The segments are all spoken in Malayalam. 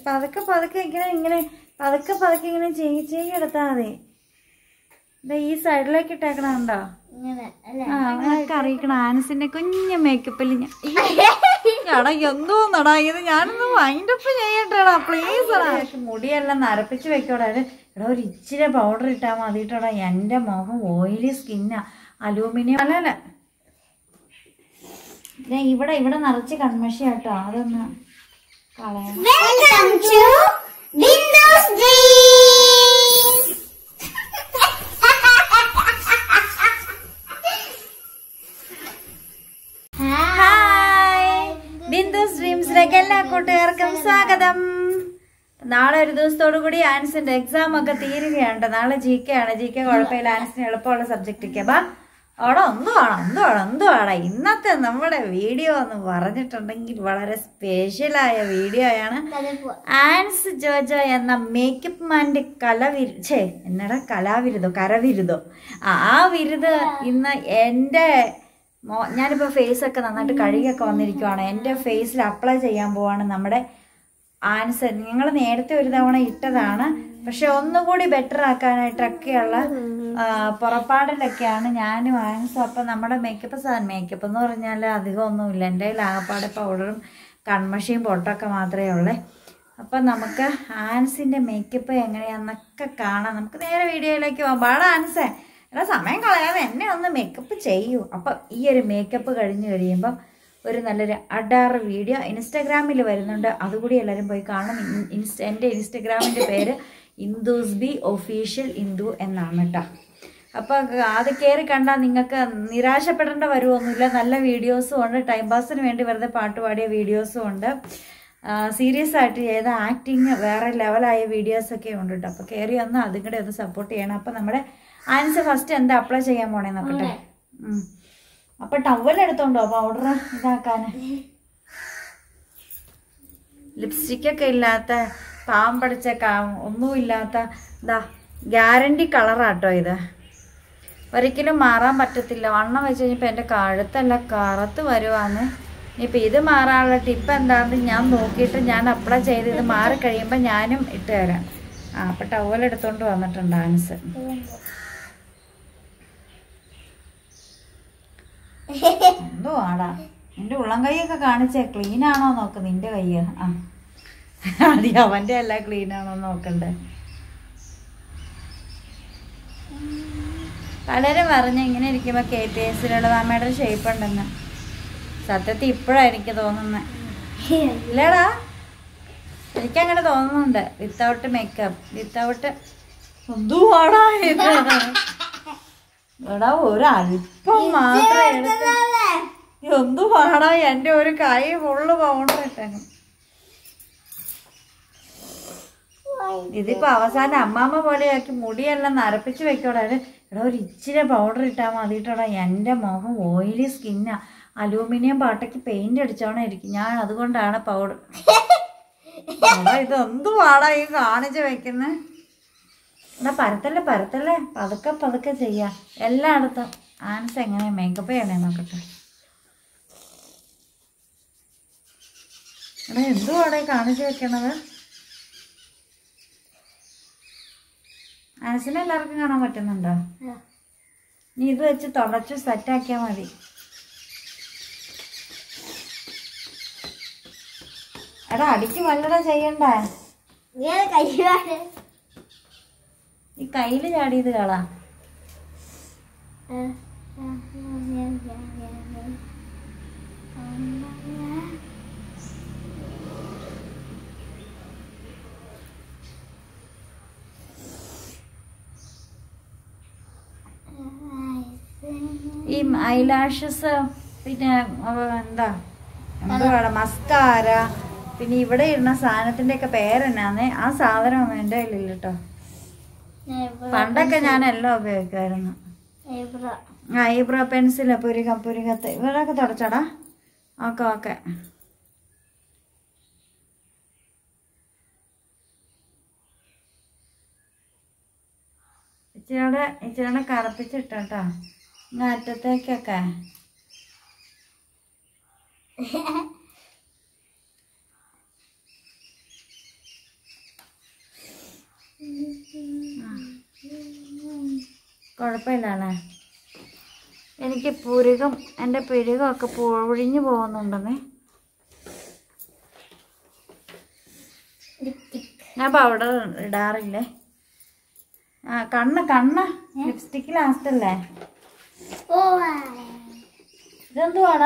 പതുക്കെ പതുക്കെ ഇങ്ങനെ ഇങ്ങനെ പതുക്കെ പതുക്കെ ഇങ്ങനെ ചെയ്യി ചെയ്യി എടുത്താൽ മതി ദേ ഈ സൈഡിലേക്ക് ഇട്ടേക്കണുണ്ടോ ഇങ്ങനെ അല്ലേ ആ അവനൊക്കെ അറിയിക്കണം ആനസിന്റെ കുഞ്ഞു മേക്കപ്പിൽ ഞാൻ എടാ എന്തോന്നടാ ഇത് ഞാനൊന്ന് വൈൻഡപ്പ് ചെയ്യട്ടെടാ പ്ലീസ് മുടിയെല്ലാം നരപ്പിച്ച് വെക്കോടാ ഇത് എടാ ഒരു ഇച്ചിരി പൗഡർ ഇട്ടാൽ മതിട്ടോടാ എൻ്റെ മുഖം ഓയിലി സ്കിന്നാ അലൂമിനിയം അല്ല അല്ല ദേ ഇവിടെ ഇവിടെ നിറച്ച് കൺമഷി കേട്ടോ അതൊന്ന് കളയണം welcome to Bindu's dreams hi Bindu's ഡ്രീംസിലേക്ക് എല്ലാ കൂട്ടുകാർക്കും സ്വാഗതം നാളെ ഒരു ദിവസത്തോടു കൂടി ആൻസിന്റെ എക്സാം ഒക്കെ തീരുകയാണ് നാളെ ജി കെ ആണ് ജി കെ കുഴപ്പമില്ല ആൻസിന് എളുപ്പമുള്ള സബ്ജക്റ്റ് ഒക്കെ ബാ അവിടെ എന്തുവാണ് എന്തുവാണ് എന്തുവാണ് ഇന്നത്തെ നമ്മുടെ വീഡിയോ എന്ന് പറഞ്ഞിട്ടുണ്ടെങ്കിൽ വളരെ സ്പെഷ്യലായ വീഡിയോ ആണ് ആൻസ് ജോജോ എന്ന മേക്കപ്പ് മാൻ്റെ കലവിരു ഛേ എന്നടാ കലാവിരുതോ കരവിരുതോ ആ ആ വിരുത് ഇന്ന് എൻ്റെ മോ ഞാനിപ്പോൾ ഫേസൊക്കെ നന്നായിട്ട് കഴുകിയൊക്കെ വന്നിരിക്കുവാണ് എൻ്റെ ഫേസിൽ അപ്ലൈ ചെയ്യാൻ പോവാണ് നമ്മുടെ ആൻസർ നിങ്ങൾ നേരത്തെ ഒരു തവണ ഇട്ടതാണ് പക്ഷെ ഒന്നുകൂടി ബെറ്റർ ആക്കാനായിട്ടൊക്കെയുള്ള ആ, പുറപ്പാടിലൊക്കെയാണ് ഞാനും ആൻസും അപ്പം നമ്മുടെ മേക്കപ്പ് സാധനം മേക്കപ്പ് എന്ന് പറഞ്ഞാൽ അധികം ഒന്നുമില്ല എൻ്റെ കയ്യിൽ ആകപ്പാടെ പൗഡറും കൺമഷിയും പൊട്ടൊക്കെ മാത്രമേ ഉള്ളേ അപ്പം നമുക്ക് ആൻസിൻ്റെ മേക്കപ്പ് എങ്ങനെയാണെന്നൊക്കെ കാണാം നമുക്ക് നേരെ വീഡിയോയിലേക്ക് പോകാം പാടാ ആൻസേ എടാ സമയം കളയാതെ എന്നെ ഒന്ന് മേക്കപ്പ് ചെയ്യൂ അപ്പം ഈ ഒരു മേക്കപ്പ് കഴിഞ്ഞ് കഴിയുമ്പം ഒരു നല്ലൊരു അഡാറ് വീഡിയോ ഇൻസ്റ്റാഗ്രാമിൽ വരുന്നുണ്ട് അതുകൂടി എല്ലാവരും പോയി കാണും ഇൻ- ഇൻസ്റ്റ എൻ്റെ ഇൻസ്റ്റഗ്രാമിൻ്റെ പേര് ഇന്ദുസ് ബി ഒഫീഷ്യൽ ഇന്ദു എന്നാണ് കേട്ടോ അപ്പോൾ അത് കയറി കണ്ടാൽ നിങ്ങൾക്ക് നിരാശപ്പെടേണ്ട വരുമൊന്നുമില്ല നല്ല വീഡിയോസും ഉണ്ട് ടൈം പാസിന് വേണ്ടി വെറുതെ പാട്ട് പാടിയ വീഡിയോസും ഉണ്ട് സീരിയസ് ആയിട്ട് ചെയ്ത ആക്ടിങ് വേറെ ലെവലായ വീഡിയോസൊക്കെ ഉണ്ട് കേട്ടോ അപ്പോൾ കയറി ഒന്ന് അതും കൂടെ ഒന്ന് സപ്പോർട്ട് ചെയ്യണം അപ്പോൾ നമ്മുടെ ആൻസർ ഫസ്റ്റ് എന്താ അപ്ലൈ ചെയ്യാൻ പോണേ നോക്കട്ടെ ഉം. അപ്പൊ ടവൽ എടുത്തോണ്ടോ പൗഡർ ഇതാക്കാൻ ലിപ്സ്റ്റിക് ഒക്കെ ഇല്ലാത്ത പാമ്പടിച്ച കാ- ഒന്നുമില്ലാത്ത ഇതാ ഗ്യാരണ്ടി കളറാട്ടോ ഇത് ഒരിക്കലും മാറാൻ പറ്റത്തില്ല വണ്ണം വെച്ച് കഴിഞ്ഞപ്പോൾ എൻ്റെ കഴുത്തല്ല കറുത്ത് വരുവാന്ന് ഇനിയിപ്പോൾ ഇത് മാറാനുള്ള ടിപ്പ് എന്താണെന്ന് ഞാൻ നോക്കിയിട്ട് ഞാൻ അപ്ലൈ ചെയ്ത് ഇത് മാറിക്കഴിയുമ്പോൾ ഞാനും ഇട്ട് തരാം ആ അപ്പം ടവൽ എടുത്തോണ്ട് വന്നിട്ടുണ്ട് ആൻസ് എന്തോ ആടാ നിന്റെ ഉള്ളം കൈയൊക്കെ കാണിച്ചേ ക്ലീൻ ആണോ നോക്ക് നിന്റെ കൈ ആ അതി അവന്റെ അല്ല ക്ലീൻ ആണോ നോക്കണ്ടേ പലരും പറഞ്ഞ ഇങ്ങനെ ഇരിക്കുമ്പോ കെ ടി എസിലുള്ള അമ്മയുടെ ഷേപ്പ് ഉണ്ടെന്ന് സത്യത്തിൽ ഇപ്പോഴാ എനിക്ക് തോന്നുന്നത് ഇല്ലടാ എനിക്കങ്ങനെ തോന്നുന്നുണ്ട് വിത്തൗട്ട് മേക്കപ്പ് വിത്തൗട്ട് എന്തുവാടാ ഇത് എടാ ഒരു അല്പം മാത്രം എടുത്ത് എന്തു പാടാ എന്റെ ഒരു കൈ ഫുള്ള് പൗണ്ടർ ഇട്ടേക്കും ഇതിപ്പോ അവസാനം അമ്മാമ്മ പോലെയാക്കി മുടിയെല്ലാം നരപ്പിച്ച് വെക്കോടാ ഇത് എടാ ഒരു ഇച്ചിരി പൗഡർ ഇട്ടാൽ മതിട്ടോടാ എൻ്റെ മുഖം ഓയിലി സ്കിന്നാ അലൂമിനിയം പാട്ടയ്ക്ക് പെയിന്റ് അടിച്ചോണേ ഇരിക്കും ഞാൻ അതുകൊണ്ടാണ് പൗഡർ എടാ ഇത് എന്തു പാടാ ഈ കാണിച്ച് വെക്കുന്നത് എന്നാ പരത്തല്ലേ പരത്തല്ലേ പതുക്കെ പതുക്കെ ചെയ്യാം എല്ലായിടത്തും ആൻസ് എങ്ങനെ മേക്കപ്പ് ചെയ്യണേ നോക്കട്ടെ എടാ എന്തുവാടെ കാണിച്ചു വെക്കണത് ആൻസിനെ എല്ലാവർക്കും കാണാൻ പറ്റുന്നുണ്ടോ നീ ഇത് വെച്ച് തുടച്ച് സെറ്റാക്കിയാൽ മതി എടാ അടിക്ക് വല്ലട ചെയ്യണ്ടേ ഇങ്ങനെ കഴിവാണ് ഈ കയ്യിൽ ചാടിയത് കളാ ഈ ഐലാഷസ് പിന്നെ അവ എന്താ എന്തുവാണ് മസ്കാര പിന്നെ ഇവിടെ ഇടുന്ന സാധനത്തിന്റെ ഒക്കെ പേരെന്നാന്നേ ആ സാധനം എൻ്റെ കയ്യിലില്ല കേട്ടോ പണ്ടൊക്കെ ഞാൻ എല്ലാം ഉപയോഗിക്കുമായിരുന്നു ഐബ്രോ പെൻസില് പുരികം പുരികത്ത് ഇവരൊക്കെ തുടച്ചടാ ഓക്കെ ഓക്കെ ഇച്ചിരിയുടെ ഇച്ചിരിയുടെ കറുപ്പിച്ചിട്ടോ ഇങ്ങ് അറ്റത്തേക്കൊക്കെ കുഴപ്പമില്ലല്ലേ എനിക്ക് പുരുകം എൻ്റെ പിരുകമൊക്കെ പൊഴിഞ്ഞു പോകുന്നുണ്ടെന്നേ ഞാൻ പൗഡർ ഇടാറില്ലേ ആ കണ്ണ് കണ്ണ് ലിപ്സ്റ്റിക്ക് ലാസ്റ്റ് അല്ലേ ഓ ഇതെന്തുവാടാ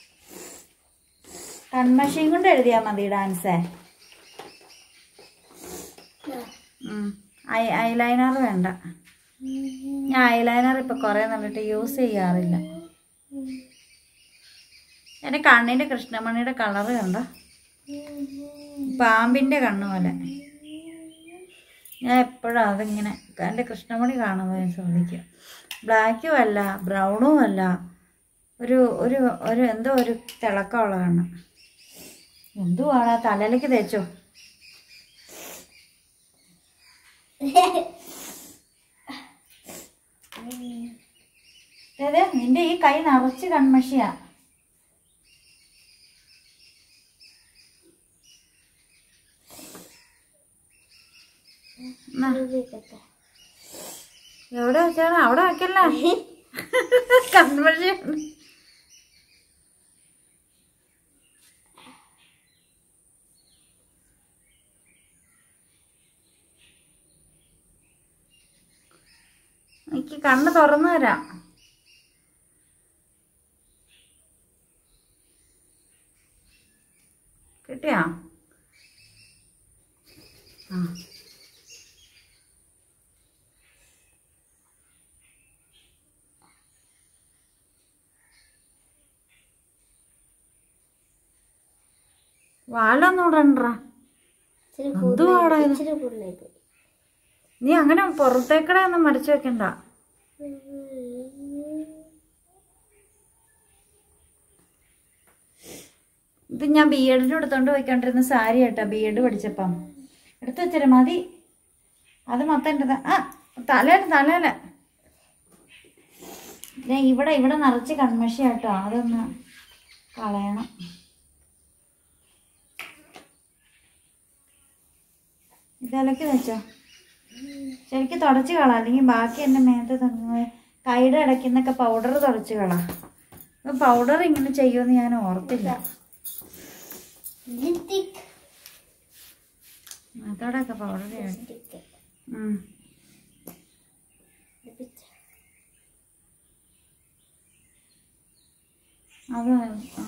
കൺമഷിയും കൊണ്ട് എഴുതിയാ മതി ഡാൻസേ ഐ ഐലൈനർ വേണ്ട ഞാൻ ഐലൈനർ ഇപ്പൊ കുറെ നല്ലിട്ട് യൂസ് ചെയ്യാറില്ല എൻ്റെ കണ്ണിന്റെ കൃഷ്ണമണിയുടെ കളറ് കണ്ടോ പാമ്പിന്റെ കണ്ണ് പോലെ ഞാൻ എപ്പോഴും അതിങ്ങനെ എൻ്റെ കൃഷ്ണമണി കാണുമ്പോൾ ഞാൻ ശ്രദ്ധിക്കും ബ്ലാക്കും അല്ല ബ്രൗണും അല്ല ഒരു ഒരു ഒരു എന്തോ ഒരു തിളക്കമുള്ള കണ്ണ് എന്തുവാടാ തലയിലേക്ക് തേച്ചോ അതെ നിന്റെ ഈ കൈ നിറച്ച് കൺമഷിയാ എന്നാ, എവിടെ വെച്ചാണ് അവിടെ വെക്കല്ല കൺമഷി എനിക്ക് കണ്ണ് തുറന്നു തരാം കിട്ടിയാ ആ വാലൊന്നും ഇടണ്ട എന്തുവാടാ ഇത് ഇച്ചിരി കൂടുതലേക്ക് നീ അങ്ങനെ പുറത്തേക്കടെ ഒന്നും മറിച്ചു വെക്കണ്ട ഇത് ഞാൻ ബി എഡിന് എടുത്തോണ്ട് പോയിക്കൊണ്ടിരുന്ന സാരി കേട്ടോ ബി എഡ് പഠിച്ചപ്പം എടുത്തു വെച്ചേരെ മതി അത് മൊത്തം എൻ്റെ ത- ആ തലേല തലേല ഞാൻ ഇവിടെ ഇവിടെ നിറച്ച് കൺമഷി കേട്ടോ അതൊന്ന് കളയണം ഇതലക്ക് വെച്ചോ ശരിക്കും തുടച്ച് കളാം അല്ലെങ്കിൽ ബാക്കി എൻ്റെ മേത്ത് തങ്ങ കൈയുടെ ഇടയ്ക്കുന്നൊക്കെ പൗഡർ തുടച്ച് കളാം പൗഡർ ഇങ്ങനെ ചെയ്യുമെന്ന് ഞാൻ ഓർത്തില്ല ലിപ്സ്റ്റിക് അതോടൊക്കെ പൗഡർ ലിപ്സ്റ്റിക് അത് ആ.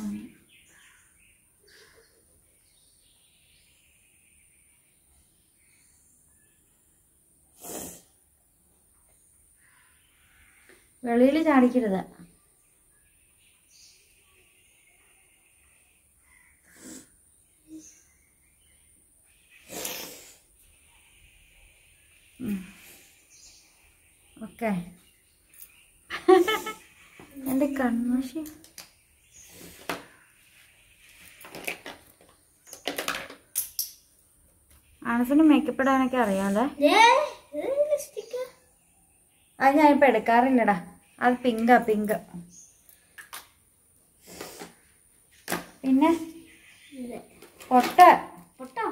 വെളിയിൽ ചാടിക്കരുത് ഓക്കെ എൻ്റെ കൺമഷി ആനസിന് മേക്കപ്പ് ഇടാനൊക്കെ അറിയാമല്ലേ ലിപ്സ്റ്റിക് അത് ഞാനിപ്പോൾ എടുക്കാറില്ലടാ അത് പിങ്കാ പിങ്ക് പിന്നെ പൊട്ട് പൊട്ടോ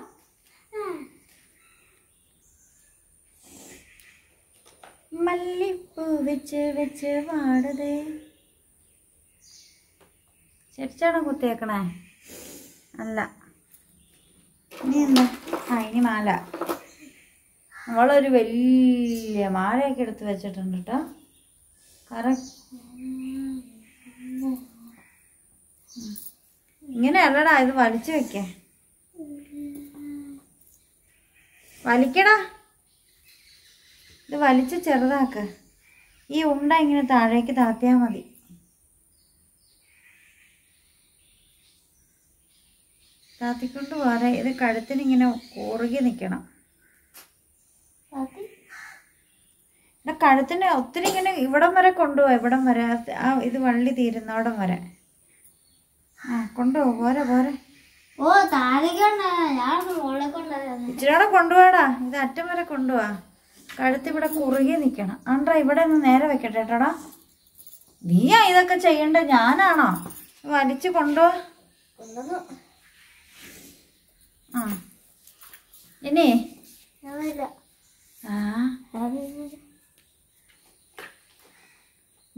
മല്ലിപ്പൂ വെച്ച് വെച്ച് വാടതേ ശരിച്ചാണോ കുത്തിയേക്കണേ അല്ല ഇനി എന്താ ആ ഇനി മാല അവളൊരു വലിയ മാലയൊക്കെ എടുത്ത് വെച്ചിട്ടുണ്ട് കേട്ടോ കറക്റ്റ് ഇങ്ങനെ അല്ലടാ ഇത് വലിച്ചു വെക്കേ വലിക്കടാ ഇത് വലിച്ച് ചെറുതാക്ക് ഈ ഉണ്ട ഇങ്ങനെ താഴേക്ക് താത്തിയാൽ മതി താത്തിക്കൊണ്ട് പോരെ ഇത് കഴുത്തിന് ഇങ്ങനെ കുറുകി നിൽക്കണം ഇവിടെ കഴുത്തിന് ഒത്തിരി ഇങ്ങനെ ഇവിടം വരെ കൊണ്ടുപോവാ ഇവിടം വരെ ആ- ആ ഇത് വള്ളി തീരുന്നോടം വരെ ആ കൊണ്ടുപോ പോരെ പോരെ ഓ താഴേക്ക് ഞാൻ മുകളിൽ കൊണ്ടുവരാം ഇച്ചിരിയോടെ കൊണ്ടുപോടാ ഇത് അറ്റം വരെ കൊണ്ടുപോവാ കഴുത്ത് ഇവിടെ കുറുകി നിൽക്കണം ആണ്ടാ ഇവിടെ ഒന്ന് നേരെ വെക്കട്ടെ കേട്ടോടാ നീയാ ഇതൊക്കെ ചെയ്യണ്ട ഞാനാണോ വലിച്ചു കൊണ്ടുപോവാ കൊണ്ടുവന്നു ആ ഇനി ഞാനില്ല ആ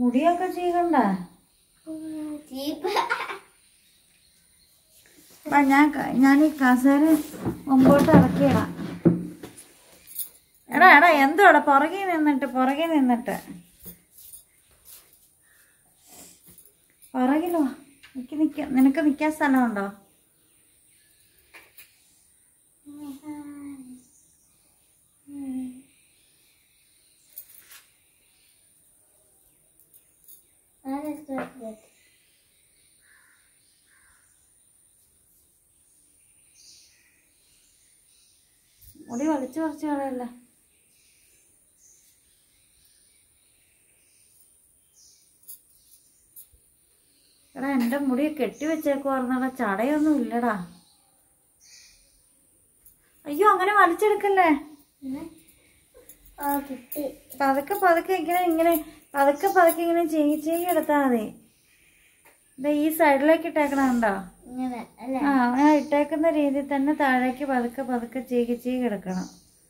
മുടിയൊക്കെ ചെയ്യണ്ട ചീപ്പ് അപ്പൊ ഞാൻ ക- ഞാൻ ഈ കസേര മുമ്പോട്ട് ഇറക്കിയിടാം എടാ എടാ എന്തോടാ പുറകെ നിന്നിട്ട് പുറകെ നിന്നിട്ട് പുറകിലോ നിക്ക് നിക്ക നിനക്ക് നിക്കാൻ സ്ഥലമുണ്ടോ മുടി വലിച്ചു പറിച്ചു കളയല്ല എടാ എന്റെ മുടി കെട്ടി വെച്ചേക്കുവാർന്നടാ ചടയൊന്നും ഇല്ലടാ അയ്യോ അങ്ങനെ വലിച്ചെടുക്കല്ലേ ആ കിട്ടി പതുക്കെ പതുക്കെ ഇങ്ങനെ ഇങ്ങനെ പതുക്കെ പതുക്കെ ഇങ്ങനെ ചെയ്യി ചെയ്യി എടുത്താ മതി ദേ ഈ സൈഡിലേക്ക് ഇട്ടേക്കണുണ്ടോ ഇങ്ങനെ അല്ലേ ആ ആ ഇട്ടേക്കുന്ന രീതിയിൽ തന്നെ താഴേക്ക് പതുക്കെ പതുക്കെ ചീകി ചീകി എടുക്കണം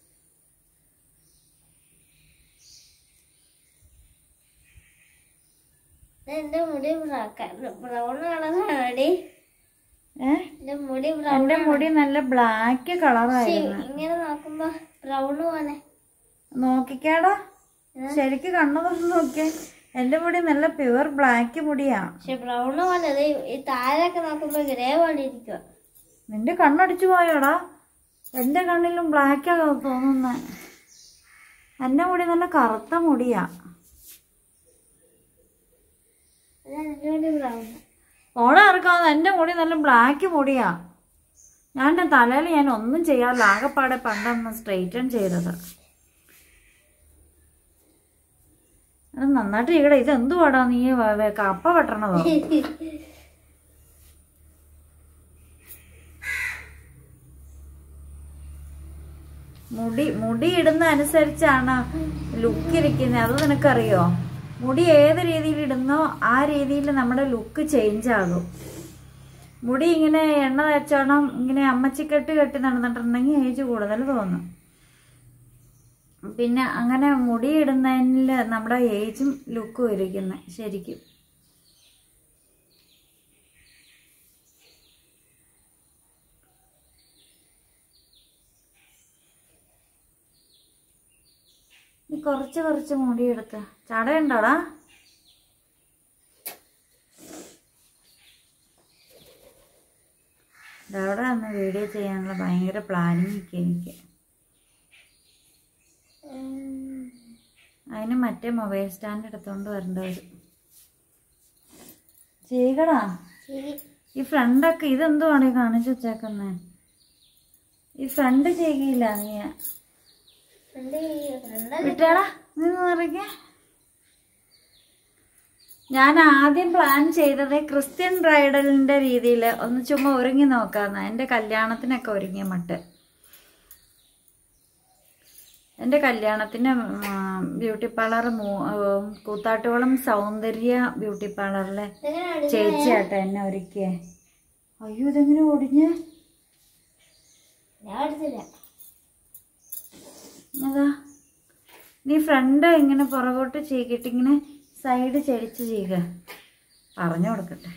ഇത് എന്റെ മുടി ബ്രൗൺ കളറാണടി ഏ എന്റെ മുടി ബ്രൗൺ എന്റെ മുടി നല്ല ബ്ലാക്ക് കളറായിരുന്നു ഇങ്ങനെ നോക്കുമ്പോ ബ്രൗൺ പോലെ നോക്കിക്കാടാ ശരിക്ക് കണ്ണു തുറന്ന് നോക്കിയേ എന്റെ മുടി നല്ല പ്യുവർ ബ്ലാക്ക് മുടിയാ പക്ഷെ ബ്രൗൺ പോലെ ഇത് ഈ താഴെയൊക്കെ നോക്കുമ്പോ ഗ്രേ പോലെ ഇരിക്കുക നിന്റെ കണ്ണടിച്ചു പോയോടാ എന്റെ കണ്ണിലും ബ്ലാക്കാ തോന്നുന്ന എന്റെ മുടി നല്ല കറുത്ത മുടിയാ എന്റെ മുടി ബ്രൗൺ ഓടെ ഇറക്കാതെ എന്റെ മുടി നല്ല ബ്ലാക്ക് മുടിയാ ഞാൻ എൻ്റെ തലയിൽ ഞാൻ ഒന്നും ചെയ്യാറില്ല ആകെപ്പാടെ പണ്ടൊന്ന് സ്ട്രെയിറ്റൻ ചെയ്തത് അത് നന്നായിട്ട് ചെയ്യടാ ഇത് എന്തുവാടാ നീ വ- വ- കപ്പ വെട്ടണതോ മുടി മുടി ഇടുന്ന അനുസരിച്ചാണ് ലുക്ക് ഇരിക്കുന്നത് അത് നിനക്കറിയോ മുടി ഏത് രീതിയിൽ ഇടുന്നോ ആ രീതിയിൽ നമ്മുടെ ലുക്ക് ചേഞ്ച് ആകും മുടി ഇങ്ങനെ എണ്ണ തേച്ചോണം ഇങ്ങനെ അമ്മച്ചിക്കെട്ട് കെട്ടി നടന്നിട്ടുണ്ടെങ്കിൽ ഏജ് കൂടുതൽ തോന്നും പിന്നെ അങ്ങനെ മുടി ഇടുന്നതിൽ നമ്മുടെ ഏജും ലുക്കും ഇരിക്കുന്നത് ശരിക്കും നീ കുറച്ച് കുറച്ച് മുടി എടുത്ത് ചടയുണ്ടോടാ ഇതവിടെ ഒന്ന് വീഡിയോ ചെയ്യാനുള്ള ഭയങ്കര പ്ലാനിങ് ഒക്കെ എനിക്ക് അതിന് മറ്റേ മൊബൈൽ സ്റ്റാൻഡ് എടുത്തോണ്ട് വരേണ്ട വരും ചെയ്യടാ ശരി ഈ ഫ്രണ്ടൊക്കെ ഇതെന്തുവാണ് ഈ കാണിച്ചു വെച്ചേക്കുന്നേ ഈ ഫ്രണ്ട് ചെയ്യില്ല നീ ഫ്രണ്ട് ഫ്രണ്ട് വിട്ടാടാ നീ മറിക്കേ ഞാൻ ആദ്യം പ്ലാൻ ചെയ്തത് ക്രിസ്ത്യൻ ബ്രൈഡലിന്റെ രീതിയിൽ ഒന്ന് ചുമ്മാ ഒരുങ്ങി നോക്കാന്ന് എൻ്റെ കല്യാണത്തിനൊക്കെ ഒരുങ്ങിയ മട്ട് എൻ്റെ കല്യാണത്തിന് ബ്യൂട്ടി പാർലർ കൂത്താട്ടുകുളം സൗന്ദര്യ ബ്യൂട്ടി പാർലറിലെ ഇതെങ്ങനെയാണ് ചേച്ചിയാട്ടെ എന്നെ ഒരുക്കിയേ അയ്യോ ഇതെങ്ങനെ ഒടിഞ്ഞ് ഞാൻ എടുത്തില്ല അതാ നീ ഫ്രണ്ട് ഇങ്ങനെ പുറകോട്ട് ചീകിട്ട് ഇങ്ങനെ സൈഡ് ചെരിച്ച് ചെയ്യുക പറഞ്ഞു കൊടുക്കട്ടെ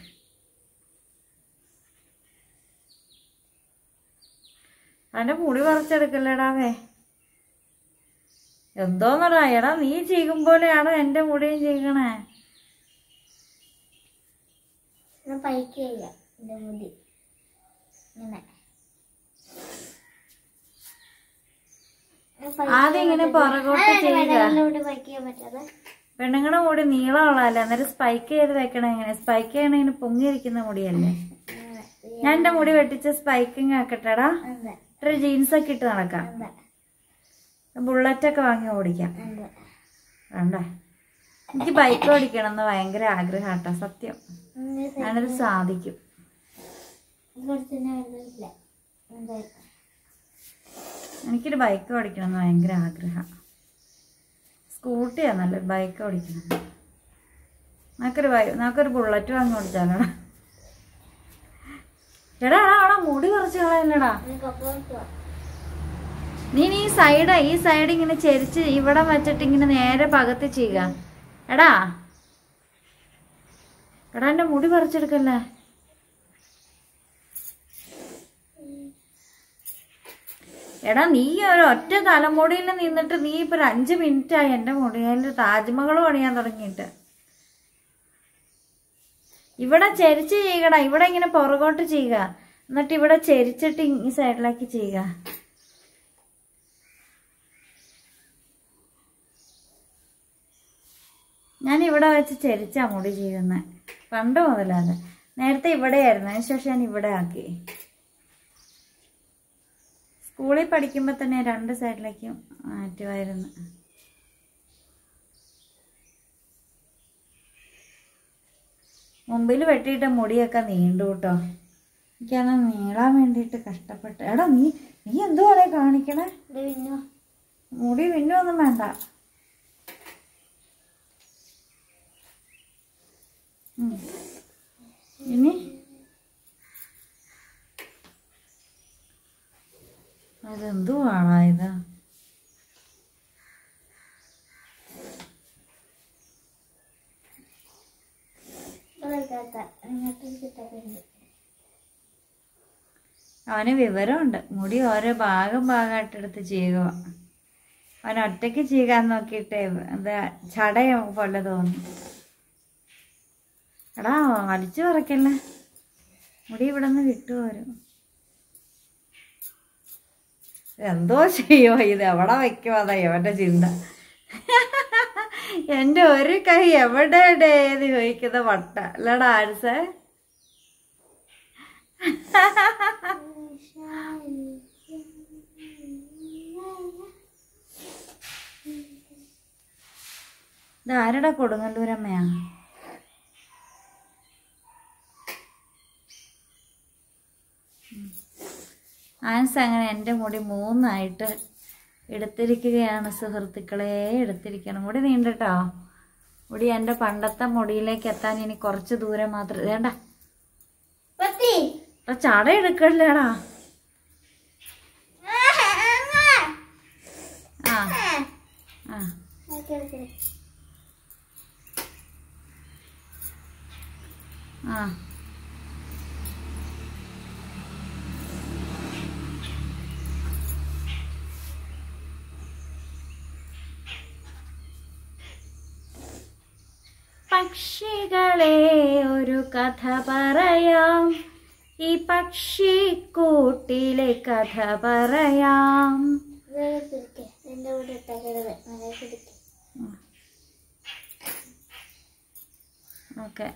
അവന്റെ മുടി പറിച്ചെടുക്കല്ലേടാവേ എന്തോന്നടാ എടാ നീ ചീകും പോലെയാണോ എന്റെ മുടിയും ചീകണേ ഞാൻ പൈക്കില്ല എന്റെ മുടി ഇങ്ങനെ ഞാൻ പൈ- ആദ്യം ഇങ്ങനെ പുറകോട്ട് അതാണ് ചെയ്യുക പെണ്ണുങ്ങളുടെ മുടി പൈക്കാൻ പറ്റാതെ പെണ്ണുങ്ങളുടെ മുടി നീളമുള്ളതല്ലേ അന്നേരം സ്പൈക്ക് ചെയ്ത് വെക്കണ എങ്ങനെ സ്പൈക്ക് ചെയ്യണ ഇങ്ങനെ പൊങ്ങിയിരിക്കുന്ന മുടിയല്ലേ ഇങ്ങനെ. ഞാൻ എന്റെ മുടി വെട്ടിച്ച് സ്പൈക്കിങ് ആക്കട്ടെടാ അതെ ഒരു ജീൻസ് ഒക്കെ ഇട്ട് നടക്കാം അതെ ബുള്ളറ്റ് ഒക്കെ വാങ്ങി ഓടിക്കാം അതെ വേണ്ടേ എനിക്ക് ബൈക്ക് ഓടിക്കണം എന്ന് ഭയങ്കര ആഗ്രഹമാട്ടോ സത്യം ഇങ്ങനെ ഞാനത് സാധിക്കും കുറച്ചിനെ വരുന്നില്ല അതെ എനിക്കൊരു ബൈക്ക് ഓടിക്കണം എന്ന് ഭയങ്കര ആഗ്രഹം സ്കൂട്ടിയാ നല്ലത് ബൈക്ക് ഓടിക്കണം നമുക്കൊരു ബൈ നമുക്കൊരു ബുള്ളറ്റ് വാങ്ങി ഓടിച്ചാലോടാ എടാ എടാ എടാ മുടി കുറച്ച് കളയല്ലടാ എനിക്ക് അപ്പുറത്ത് നീ നീ ഈ സൈഡ് ഈ സൈഡ് ഇങ്ങനെ ചെരിച്ച് ഇവിടെ വെച്ചിട്ട് ഇങ്ങനെ നേരെ പകത്ത് ചെയ്യുക എടാ എടാ എൻ്റെ മുടി പറിച്ചെടുക്കല്ലേ എടാ നീ ഒരു ഒറ്റ തലമുടിയിൽ നിന്നിട്ട് നീ ഇപ്പൊ ഒരു അഞ്ച് മിനിറ്റ് ആയി എൻ്റെ മുടിയിൽ താജ്മഹൽ പണിയാൻ തുടങ്ങിയിട്ട് ഇവിടെ ചെരിച്ച് ചെയ്യടാ ഇവിടെ ഇങ്ങനെ പുറകോട്ട് ചെയ്യുക എന്നിട്ട് ഇവിടെ ചെരിച്ചിട്ട് ഈ സൈഡിലേക്ക് ചെയ്യുക ഞാൻ ഇവിടെ വെച്ച് ചെരിച്ചാ മുടി ചെയ്യുന്നത് പണ്ട് മുതലാണ് നേരത്തെ ഇവിടെയായിരുന്നു അതിന് ശേഷം ഞാൻ ഇവിടെ ആക്കി സ്കൂളിൽ പഠിക്കുമ്പോൾ തന്നെ രണ്ട് സൈഡിലേക്കും മാറ്റുമായിരുന്നു മുമ്പിൽ വെട്ടിയിട്ട മുടിയൊക്കെ നീണ്ടു കേട്ടോ എനിക്കത് നീളാൻ വേണ്ടിയിട്ട് കഷ്ടപ്പെട്ട് എടാ നീ നീ എന്തുവാണേ കാണിക്കണേ ഇത് പിന്നെ മുടി പിന്നൊന്നും വേണ്ട ഉം. ഇനി അതെന്തുവാണോ ഇത് ഇതൊക്കെ അങ്ങോട്ട് കിട്ടാറുണ്ട് അവന് വിവരമുണ്ട് മുടി ഓരോ ഭാഗം ഭാഗമായിട്ട് എടുത്ത് ചെയ്യുക അവൻ ഒറ്റയ്ക്ക് ചെയ്യാൻ നോക്കിയിട്ട് എന്താ ചടയ പോലെ തോന്നി എടാ വലിച്ചു പറക്കല്ലേ മുടി ഇവിടെ നിന്ന് വിട്ടുപോരും എന്തോ ചെയ്യോ ഇത് എവിടെ വെക്കുമോ അതാ ഇവന്റെ ചിന്ത എന്റെ ഒരു കൈ എവിടെ എന്ന് ചോദിക്കുന്ന വട്ട അല്ലടാ ആരിസേ ഇത് ആരുടെ കൊടുങ്ങല്ലൂരമ്മയാ ഉം. ആൻസ് അങ്ങനെ എൻ്റെ മുടി മൂന്നായിട്ട് എടുത്തിരിക്കുകയാണ് സുഹൃത്തുക്കളെ എടുത്തിരിക്കണം മുടി നീണ്ടട്ടോ മുടി എൻ്റെ പണ്ടത്തെ മുടിയിലേക്ക് എത്താൻ ഇനി കുറച്ച് ദൂരം മാത്രം വേണ്ട പത്തി ചട എടുക്കല്ലേടാ ആ ആ ആ പക്ഷികളെ ഒരു കഥ പറയാം ഈ പക്ഷിക്കൂട്ടിലെ കഥ പറയാം പിടിക്കേ എന്റെ കൂടെ ഇട്ടേക്കരുത് നല്ല പിടിക്കേ ഓക്കെ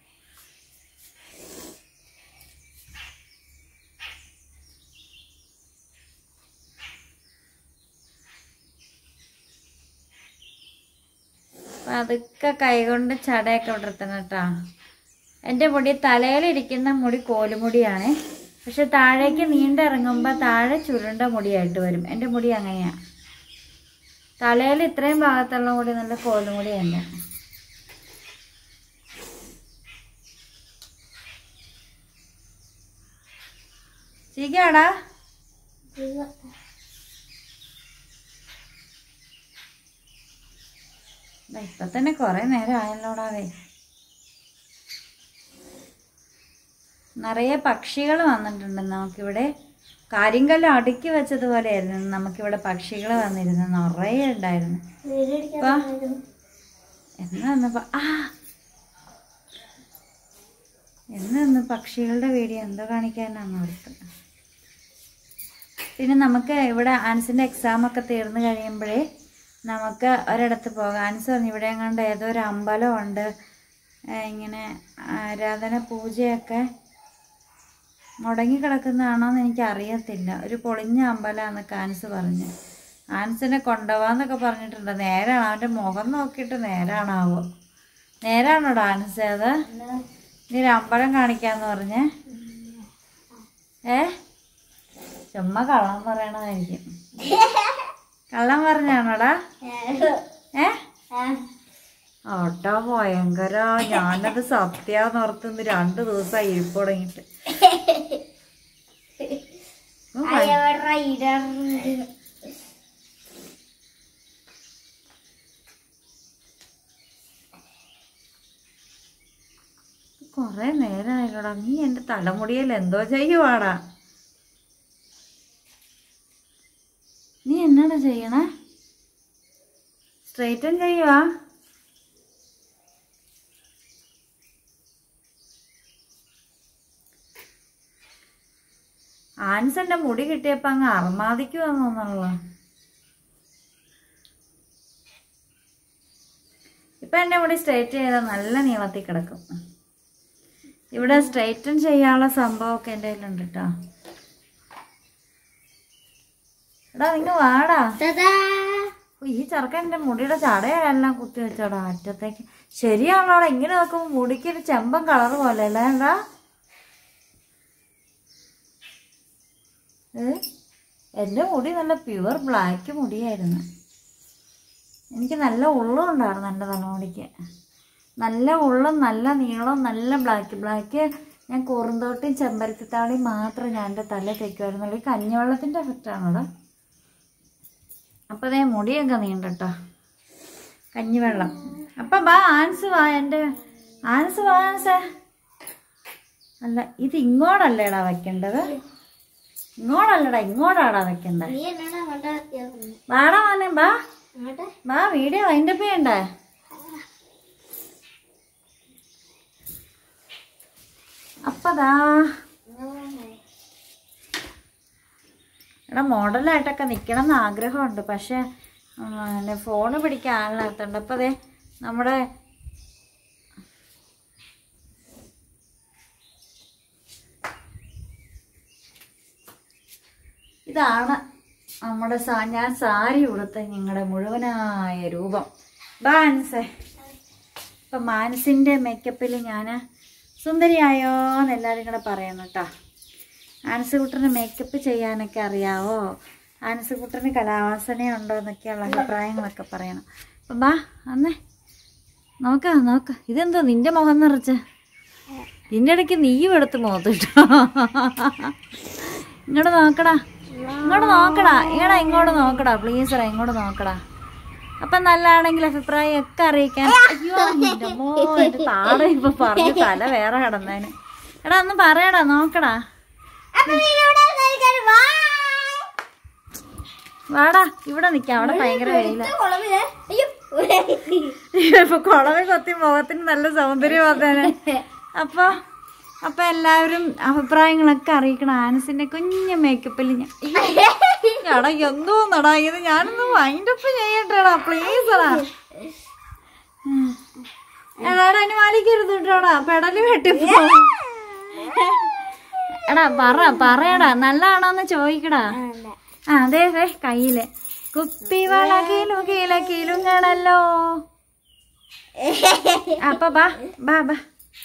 പതുക്കെ കൈകൊണ്ട് ചടയൊക്കെ വിടർത്തണം കേട്ടോ എൻ്റെ മുടി തലയിലിരിക്കുന്ന മുടി കോലുമുടിയാണ് പക്ഷെ താഴേക്ക് നീണ്ടിറങ്ങുമ്പോൾ താഴെ ചുരുണ്ട മുടിയായിട്ട് വരും എൻ്റെ മുടി അങ്ങനെയാണ് തലയിൽ ഇത്രയും ഭാഗത്തുള്ള മുടി നല്ല കോലുമുടിയല്ല ശരിയാടാ ദാ ഇപ്പൊ തന്നെ കൊറേ നേരം ആയല്ലോടാവേ നിറയെ പക്ഷികൾ വന്നിട്ടുണ്ട് നമുക്കിവിടെ കരിങ്കല്ല് അടുക്കി വെച്ചതുപോലെയായിരുന്നു നമുക്കിവിടെ പക്ഷികൾ വന്നിരുന്നു നിറയെ ഉണ്ടായിരുന്നു ഇപ്പൊ എന്ന് വന്നപ്പോ ആ എന്ന് വന്ന് പക്ഷികളുടെ വീഡിയോ എന്തോ കാണിക്കാനാണ് ഓർത്തത് പിന്നെ നമുക്ക് ഇവിടെ ആൻസിൻ്റെ എക്സാം ഒക്കെ തീർന്നു കഴിയുമ്പോഴേ നമുക്ക് ഒരിടത്ത് പോകാം ആൻസ് പറഞ്ഞു ഇവിടെ എങ്ങാണ്ട് ഏതോ ഒരു അമ്പലമുണ്ട് ഏ, ഇങ്ങനെ ആരാധന പൂജയൊക്കെ മുടങ്ങി കിടക്കുന്നതാണോന്ന് എനിക്ക് അറിയത്തില്ല ഒരു പൊളിഞ്ഞ അമ്പലമാണെന്നൊക്കെ ആൻസ് പറഞ്ഞു ആൻസിനെ കൊണ്ടുപോകാന്നൊക്കെ പറഞ്ഞിട്ടുണ്ട് നേരാണ് അവൻ്റെ മുഖം നോക്കിയിട്ട് നേരാണാവോ നേരാണോടാ ആൻസ് അത് നീ ഒരു അമ്പലം കാണിക്കാന്ന് പറഞ്ഞേ ഏ ചുമ്മാ കള്ളം പറയണതായിരിക്കും കള്ളം പറഞ്ഞാണോടാ ഏ ഓട്ടോ ഭയങ്കര ഞാനത് സത്യാന്ന് ഓർത്തുന്ന് രണ്ടു ദിവസമായി ഇരിപ്പ് തുടങ്ങിയിട്ട് ഉം, കൊറേ നേരമായില്ലടാ നീ എന്റെ തലമുടിയിൽ എന്തോ ചെയ്യുവാടാ നീ എന്നാടാ ചെയ്യണേ സ്ട്രൈറ്റൻ ചെയ്യുവാ ആൻസന്റെ മുടി കിട്ടിയപ്പോ അങ്ങ് അർമാദിക്കുവാന്ന് തോന്നണല്ലോ ഇപ്പൊ എന്റെ മുടി സ്ട്രൈറ്റ് ചെയ്താൽ നല്ല നീളത്തിൽ കിടക്കും ഇവിടെ സ്ട്രൈറ്റൻ ചെയ്യാനുള്ള സംഭവമൊക്കെ എൻ്റെ കയ്യിലുണ്ട് കേട്ടോ എടാ നിങ്ങ വാടാ തദാ. ഓ, ഈ ചെറുക്കൻ എന്റെ മുടിയുടെ ചടയെല്ലാം കുത്തി വെച്ചോടാ അറ്റത്തേക്ക് ശരിയാണോടാ ഇങ്ങനെ നോക്കുമ്പോ മുടിക്ക് ഒരു ചെമ്പൻ കളർ പോലെ അല്ലേ എന്താ ഏ എന്റെ മുടി നല്ല പ്യുവർ ബ്ലാക്ക് മുടിയായിരുന്നു എനിക്ക് നല്ല ഉള്ളം ഉണ്ടായിരുന്നു എൻ്റെ തലമുടിക്ക് നല്ല ഉള്ളും നല്ല നീളവും നല്ല ബ്ലാക്ക് ബ്ലാക്ക് ഞാൻ കുറുന്തോട്ടിയും ചെമ്പരത്തിത്താളിയും മാത്രം ഞാൻ എൻ്റെ തല തേക്കുമായിരുന്നുള്ളൂ ഈ കഞ്ഞിവെള്ളത്തിൻ്റെ എഫക്റ്റാണോടാ അപ്പം അതേ മുടിയൊക്കെ നീണ്ടട്ടോ കഞ്ഞിവെള്ളം അപ്പം വാ ആൻസ് വാ എൻ്റെ ആൻസ് വാ ആൻസേ അല്ല ഇത് ഇങ്ങോട്ടല്ലേടാ വെക്കേണ്ടത് ഇങ്ങോട്ടല്ലടാ ഇങ്ങോട്ടാടാ വെക്കേണ്ടത് നീ എന്നാണ് അങ്ങോട്ട് ആക്കിയത്? വാടാ മോനെ വാ അങ്ങോട്ട് വാ വീഡിയോ വൈൻഡപ്പ് ചെയ്യണ്ടേ അപ്പതാ എടാ മോഡലായിട്ടൊക്കെ നിൽക്കണം എന്ന് ആഗ്രഹമുണ്ട് പക്ഷെ ഫോണ് പിടിക്കാൻ ആളിനകത്തുണ്ട് അപ്പം അതെ നമ്മുടെ ഇതാണ് നമ്മുടെ സാ ഞാൻ സാരി ഉടുത്ത ഞങ്ങളുടെ മുഴുവനായ രൂപം ബാൻസേ ഇപ്പം മാനസിൻ്റെ മേക്കപ്പിൽ ഞാൻ സുന്ദരിയായോ എന്ന് എല്ലാവരും കൂടെ പറയുന്നു കേട്ടോ ആൻസുകുട്ടന് മേക്കപ്പ് ചെയ്യാനൊക്കെ അറിയാവോ ആൻസുകുട്ടന് കലാവാസനയുണ്ടോ എന്നൊക്കെയുള്ള അഭിപ്രായങ്ങളൊക്കെ പറയണം അപ്പം ബാ അന്നേ നോക്ക നോക്ക ഇതെന്തോ നിന്റെ മുഖം നിറച്ച് ഇതിൻ്റെ ഇടയ്ക്ക് നീയും എടുത്ത് മുഖത്തിട്ടോ ഇങ്ങോട്ട് നോക്കടാ ഇങ്ങോട്ട് നോക്കടാ ഇങ്ങടാ ഇങ്ങോട്ട് നോക്കടാ പ്ലീസറാ ഇങ്ങോട്ട് നോക്കടാ അപ്പൊ നല്ലതാണെങ്കിൽ അഭിപ്രായം ഒക്കെ അറിയിക്കാൻ അയ്യോ എന്റെ അമ്മോ, എന്റെ താട ഇപ്പൊ പറഞ്ഞു തല വേറെ കിടന്നേന് എടാ ഒന്ന് പറയടാ നോക്കടാ വാടാ ഇവിടെ നിക്കാം അവിടെ ഭയങ്കര വെയില കുളമില്ലേ? അയ്യോ. ഇപ്പൊ കുളവി കൊത്തി മുഖത്തിന് നല്ല സൗന്ദര്യം വന്നേനെ അപ്പൊ അപ്പൊ എല്ലാവരും അഭിപ്രായങ്ങളൊക്കെ അറിയിക്കണം ആനസിന്റെ കുഞ്ഞു മേക്കപ്പിൽ ഞാൻ എടാ എന്തോന്നടാ ഇത് ഞാനൊന്ന് വൈൻഡപ്പ് ചെയ്യട്ടെടാ പ്ലീസ് എടാ എടാ അതിന് മാലിക്കരുത് കേട്ടോടാ പെടല് വെട്ടിപ്പോ എടാ പറ പറയടാ നല്ലതാണോന്ന് ചോദിക്കടാ അല്ല. ആ അതെ അതെ കയ്യില് കുപ്പിവള കീലു കീല കീലുങ്ങണല്ലോ അപ്പൊ ബാ ബാ ബാ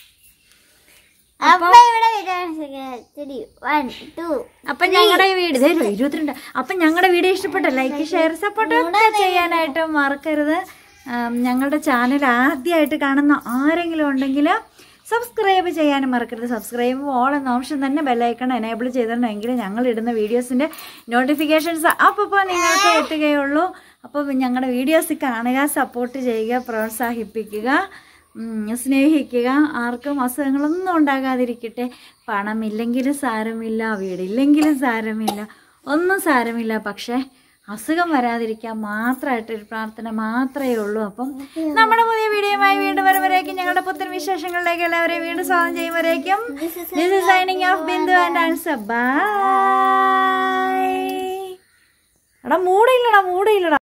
അപ്പൊ ഇവിടെ വിചാരിച്ചു വൺ ടു അപ്പൊ ഞങ്ങളുടെ വീട് ഇതേ ഇരുപത്തിരണ്ട് അപ്പൊ ഞങ്ങളുടെ വീഡിയോ ഇഷ്ടപ്പെട്ട ലൈക്ക് ഷെയർ സപ്പോർട്ട് ഒക്കെ ചെയ്യാനായിട്ട് മറക്കരുത് ആം, ഞങ്ങളുടെ ചാനൽ ആദ്യമായിട്ട് കാണുന്ന ആരെങ്കിലും ഉണ്ടെങ്കിൽ സബ്സ്ക്രൈബ് ചെയ്യാനും മറക്കരുത് സബ്സ്ക്രൈബ് ഓൾ എന്ന ഓപ്ഷൻ തന്നെ ബെല്ലൈക്കൺ എനേബിൾ ചെയ്തിട്ടുണ്ടെങ്കിൽ ഞങ്ങൾ ഇടുന്ന വീഡിയോസിൻ്റെ നോട്ടിഫിക്കേഷൻസ് അപ്പോൾ നിങ്ങൾക്ക് എത്തുകയുള്ളൂ അപ്പോൾ ഞങ്ങളുടെ വീഡിയോസ് കാണുക സപ്പോർട്ട് ചെയ്യുക പ്രോത്സാഹിപ്പിക്കുക ഉം, സ്നേഹിക്കുക ആർക്കും അസുഖങ്ങളൊന്നും ഉണ്ടാകാതിരിക്കട്ടെ പണമില്ലെങ്കിലും സാരമില്ല വീടില്ലെങ്കിലും സാരമില്ല ഒന്നും സാരമില്ല പക്ഷേ അസുഖം വരാതിരിക്കാൻ മാത്രമായിട്ടൊരു പ്രാർത്ഥന മാത്രമേ ഉള്ളൂ അപ്പം നമ്മുടെ പുതിയ വീഡിയോയുമായി വീണ്ടും വരുമ്പോഴേക്കും ഞങ്ങളുടെ പുത്തൻ വിശേഷങ്ങളിലേക്ക് എല്ലാവരെയും വീണ്ടും സ്വാഗതം ചെയ്യുമ്പോഴേക്കും this is signing off Bindu and Ansar bye എടാ മൂടയില്ലടാ മൂടയില്ലടാ